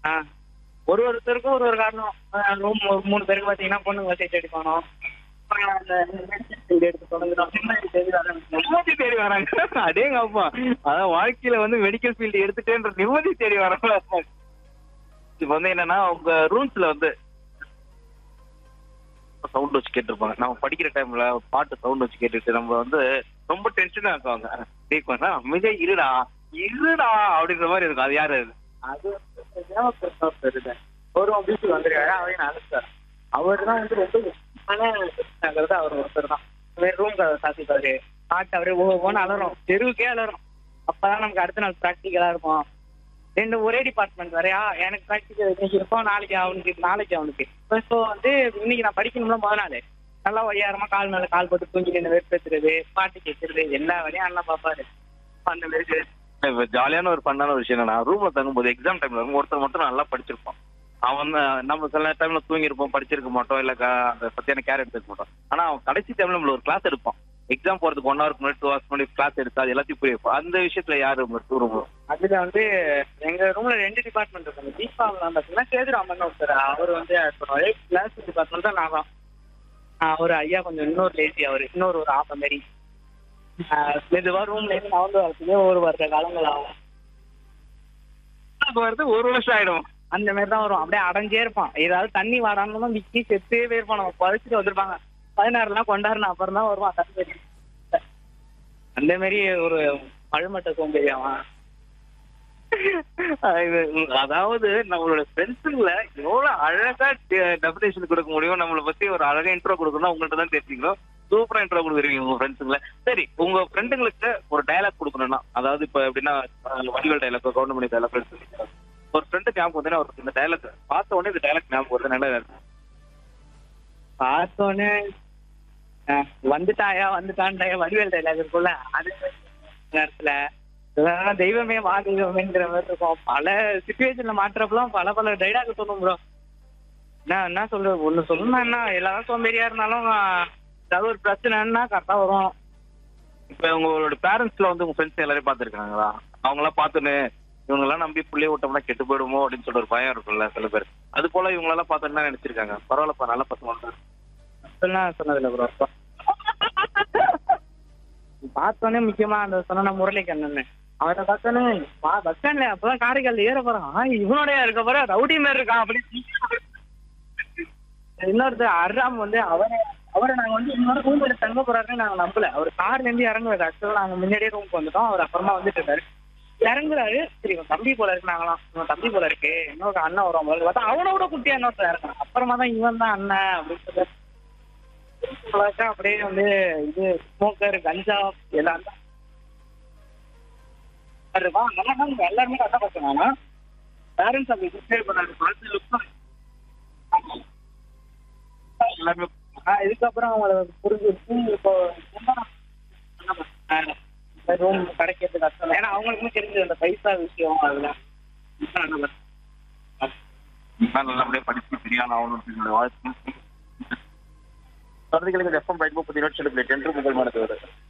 ஆ ஒரு ஒருத்தருக்கும் ஒரு ஒரு காரணம் ரூம் மூணு பேருக்கு பார்த்தீங்கன்னா பொண்ணுங்க சைட் அடிக்கணும் அப்புறம் அந்த medicine field எடுத்து தொடங்குறோம் நிம்மதி தேடி வராங்க நிம்மதி தேடி வராங்க அடேங்க அப்பா அதான் வாழ்க்கையில வந்து மெடிக்கல் ஃபீல்டு எடுத்துட்டேன்ற நிம்மதி தேடி வராங்க இப்போ வந்து என்னன்னா உங்க ரூம்ஸ்ல வந்து சவுண்ட் வச்சு கேட்டிருப்பாங்க நம்ம படிக்கிற டைம்ல பாட்டு சவுண்ட் வச்சு கேட்டுட்டு நம்ம வந்து ரொம்ப டென்ஷனா இருக்காங்க கேட்பாங்க மிக இருடா இருடா அப்படின்ற மாதிரி இருக்கும் அது யாரு அது அது தேவப்பிரசாத் சார் ஒரு பீச்சுக்கு வந்துருக்காரு அவரையும் அழைச்சார் அவர் தான் வந்து ரொம்ப முக்கியமானது அவர் ஒருத்தர் தான் வேறு ரூம் கதை சாத்திப்பாரு பாட்டு அவரே ஓ ஓன்னு அலறும் தெருவுக்கே அலறும் அப்பதான் நமக்கு அடுத்த நாள் ப்ராக்டிக்கலா இருக்கும் ரெண்டு ஒரே டிபார்ட்மெண்ட் வரையா எனக்கு ப்ராக்டிக்கல் இன்னைக்கு இருக்கும் நாளைக்கு அவனுக்கு நாளைக்கு அவனுக்கு ஸோ வந்து இன்னைக்கு நான் படிக்கணும்ல முத நாள் நல்லா ஒய்யாரமா கால் மேல கால் போட்டு தூங்கி நின்று வெறுப்பேத்துறது பாட்டு கேட்கறது எல்லா வேலையும் அண்ணா பாப்பாரு அந்த மாதிரி இப்ப ஜாலியான ஒரு பண்ணான ஒரு விஷயம் என்னன்னா ரூம்ல தங்கும்போது எக்ஸாம் டைம்ல இருக்கும் ஒருத்தர் மட்டும் நல்லா படிச்சிருப்போம் அவன் தான் நம்ம சில டைம்ல தூங்கியிருப்போம் படிச்சிருக்க மாட்டோம் இல்ல க- அந்த பத்தியான கேர் எடுத்துக்க மாட்டோம் ஆனா அவன் கடைசி டைம்ல நம்மள ஒரு கிளாஸ் எடுப்பான் எக்ஸாம் போறதுக்கு ஒன் ஹவருக்கு முன்னாடி டூ ஹவர்ஸ் முன்னாடி கிளாஸ் எடுத்து அது எல்லாத்தையும் புரிய வைப்போம். அந்த விஷயத்துல யாரு உங்க டூ ரூம் அதுல வந்து எங்க ரூம்ல ரெண்டு டிபார்ட்மெண்ட் இருக்காங்க தீபாவளி பாத்தீங்கன்னா சேதுராமன் ஒருத்தர் அவர் வந்து கிளாஸ் டிபார்ட்மெண்ட் தான் நான் தான் ஆஹ் ஒரு ஐயா கொஞ்சம் இன்னொரு லேசி அவர் இன்னொரு ஒரு ஆப்ப மாரி ஆஹ் மெதுவா ரூம்ல இருந்து நவந்து வரதுக்கே ஒரு வருட காலங்கள் ஆகும் வருது ஒரு வருஷம் ஆயிடும் அந்த மாதிரி தான் வரும் அப்படியே அடைஞ்சே இருப்பான் ஏதாவது தண்ணி வராமலும் விக்கி செத்தே போயிருப்பான் நம்ம பழிச்சுட்டு வந்திருப்பாங்க பதினாறுலாம் கொண்டாடுன அப்புறம் தான் வருவான் தண்ணி அந்த மாதிரி ஒரு பழுமட்ட சோம்பேறி அவன் இது- அதாவது நம்மளோட ஃப்ரெண்ட்ஸுங்கள எவ்வளவு அழகா டெபினேஷன் கொடுக்க முடியும் நம்மளை பத்தி ஒரு அழகா இன்ட்ரோ கொடுக்கணும் உங்கள்ட்ட தான் தெரிஞ்சுக்கணும் சூப்பரா இன்ட்ரோ கொடுக்குறீங்க உங்க ஃப்ரெண்ட்ஸுங்கள சரி உங்க ஃப்ரெண்டுங்களுக்கு ஒரு டயலாக் கொடுக்கணும்னா அதாவது இப்ப எப்படின்னா அஹ், வடிவேல் டைலாக் கவுண்டமணி டைலாக் ஒரு ஃப்ரெண்டு ஞாபகம் வந்து அவருக்கு இந்த டைலாக் பார்த்த உடனே இந்த டைலாக் ஞாபகம் வருது நல்லா இருக்கு. பார்த்தோன்னே அஹ், வந்துட்டாயா வந்துட்டான்டாயா வடிவேல் டைலாக் இருக்கும்ல அது நேரத்துல இதெல்லாம் தெய்வமே வா தெய்வமேங்கிற மாதிரி இருக்கும் பல சுச்சுவேஷன்ல மாற்றப்பெல்லாம் பல பல டைலாக் தோணும் ப்ரோ என்ன என்ன சொல்றது ஒண்ணு சொல்லணும்னா என்ன எல்லாரும் சோம்பேறியா இருந்தாலும் அஹ், ஏதாவது ஒரு பிரச்சனைன்னா கரெக்டா வரும் இப்ப உங்களோட பேரண்ட்ஸ்ல வந்து உங்க ஃப்ரெண்ட்ஸ் எல்லாரையும் பார்த்துருக்காங்களா அவங்க எல்லாம் பார்த்துன்னு இவங்க எல்லாம் நம்பி புள்ளைய விட்டோம்னா கெட்டு போயிடுமோ அப்படின்னு சொல்ற ஒரு பயம் இருக்கும்ல சில பேர் அது போல இவங்க எல்லாம் பார்த்துன்னு தான் நினைச்சிருக்காங்க பரவாயில்லப்பா நல்ல பசங்க அப்படிலாம் சொன்னதில்ல ப்ரோ பார்த்தோன்னே முக்கியமா அந்த சொன்ன முரளி கண்ணன் அவரை பார்த்தோன்னே வா பஸ் ஸ்டாண்ட்ல அப்பதான் காரைக்கால் ஏற போறான் ஆ, இவனோடய இருக்க போற ரவுடி மாதிரி இருக்கான் அப்படின்னு இன்னொருத்தர் அர்ராம் வந்து அவரை அவரை நாங்க வந்து இன்னொரு ரூம் எடுத்து தங்க போறாருன்னு நாங்க நம்பல அவர் கார்ல இருந்து இறங்குவாரு ஆக்சுவலா நாங்க முன்னாடியே ரூமுக்கு வந்துட்டோம் அவர் அப்புறமா வந்துட்டு இருக்காரு இறங்குறாரு சரி இவன் தம்பி போல இருக்கு நாங்களாம் இவன் தம்பி போல இருக்கு இன்னொரு அண்ணன் வரும் போல பார்த்தா அவனோட குட்டியா இன்னொருத்தர் இறக்கான் அப்புறமா தான் இவன் தான் அண்ணன் அப்படின்னு சொல்லி ஃபுல்லாக்கா அப்படியே வந்து இது ஸ்மோக்கர் கஞ்சா எல்லாம் தான் இருப்பான் நல்லா தான் எல்லாருமே கரெக்டாக பார்த்தாங்க பேரண்ட்ஸ் அப்படி டிஸ்கிரைப் பண்ணாங்க பார்த்து லுக் எல்லாருமே இதுக்கப்புறம் அவங்கள புரிஞ்சிருச்சு இப்போ ரூம் கிடைக்கிறது கஷ்டம் ஏன்னா அவங்களுக்குமே தெரிஞ்சது அந்த பைசா விஷயம் அதெல்லாம் நான் நல்லபடியா படிச்சு பெரிய ஆள் ஆகணும் வாழ்க்கை தொடர்ந்து எஃப்எம் பயன்படுத்தி நோட் சொல்லி டென்ட் முதல் மாதத்து வருது